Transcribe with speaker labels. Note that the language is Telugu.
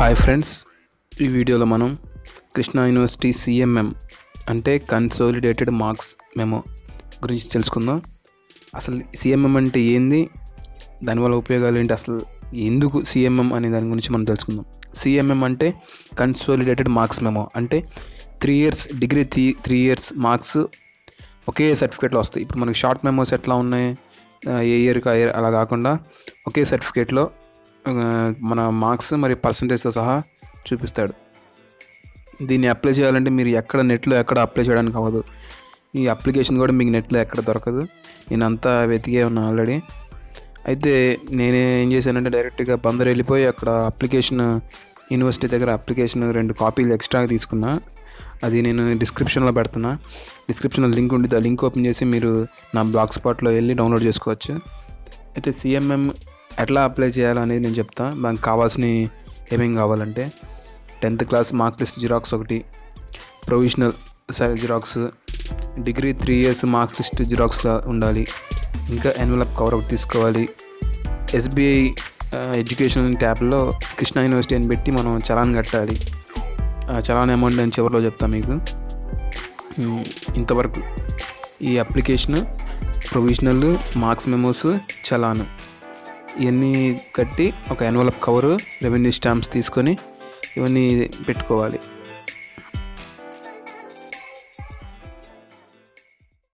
Speaker 1: హాయ్ ఫ్రెండ్స్ ఈ వీడియోలో మనం కృష్ణా యూనివర్సిటీ సిఎంఎం అంటే కన్సోలిడేటెడ్ మార్క్స్ మెమో గురించి తెలుసుకుందాం అసలు సిఎంఎం అంటే ఏంది దానివల్ల ఉపయోగాలు ఏంటి అసలు ఎందుకు సిఎంఎం అనే దాని గురించి మనం తెలుసుకుందాం సిఎంఎం అంటే కన్సోలిడేటెడ్ మార్క్స్ మెమో అంటే three years degree three three years marks ఒకే సర్టిఫికేట్లో వస్తాయి ఇప్పుడు మనకి షార్ట్ మెమోస్ ఎట్లా ఉన్నాయి ఆ, ఏ ఇయర్కి ఆ ఇయర్ అలా కాకుండా ఒకే సర్టిఫికేట్లో ఆ, మన మార్క్స్ మరి పర్సంటేజ్తో సహా చూపిస్తాడు దీన్ని అప్లై చేయాలంటే మీరు ఎక్కడ నెట్లో ఎక్కడ అప్లై చేయడానికి అవ్వదు ఈ అప్లికేషన్ కూడా మీకు నెట్లో ఎక్కడ దొరకదు నేను అంతా వెతికే ఉన్నా ఆల్రెడీ అయితే నేనే ఏం చేశానంటే డైరెక్ట్గా బందర్ వెళ్ళిపోయి అక్కడ అప్లికేషన్ యూనివర్సిటీ దగ్గర అప్లికేషన్ రెండు కాపీలు ఎక్స్ట్రాగా తీసుకున్నా అది నేను డిస్క్రిప్షన్లో పెడుతున్నా డిస్క్రిప్షన్లో లింక్ ఉంటుంది ఆ లింక్ ఓపెన్ చేసి మీరు నా బ్లాగ్ స్పాట్లో వెళ్ళి డౌన్లోడ్ చేసుకోవచ్చు అయితే సిఎంఎం ఎట్లా అప్లై చేయాలనేది నేను చెప్తా దానికి కావాల్సినవి ఏమేం కావాలంటే tenth class marks list xerox ఒకటి provisional xerox degree three years marks list జిరాక్స్లా ఉండాలి ఇంకా ఎన్వలప్ కవర్ ఒకటి తీసుకోవాలి ఎస్బీఐ ఎడ్యుకేషన్ ట్యాబ్లో కృష్ణా యూనివర్సిటీ అని పెట్టి మనం చలాన్ కట్టాలి ఆ చలాన్ అమౌంట్ నేను చివరిలో చెప్తాను మీకు ఉమ్, ఇంతవరకు ఈ application provisional marks memos challan ఇవన్నీ కట్టి ఒక ఎన్వలప్ కవరు రెవెన్యూ స్టాంప్స్ తీసుకొని ఇవన్నీ పెట్టుకోవాలి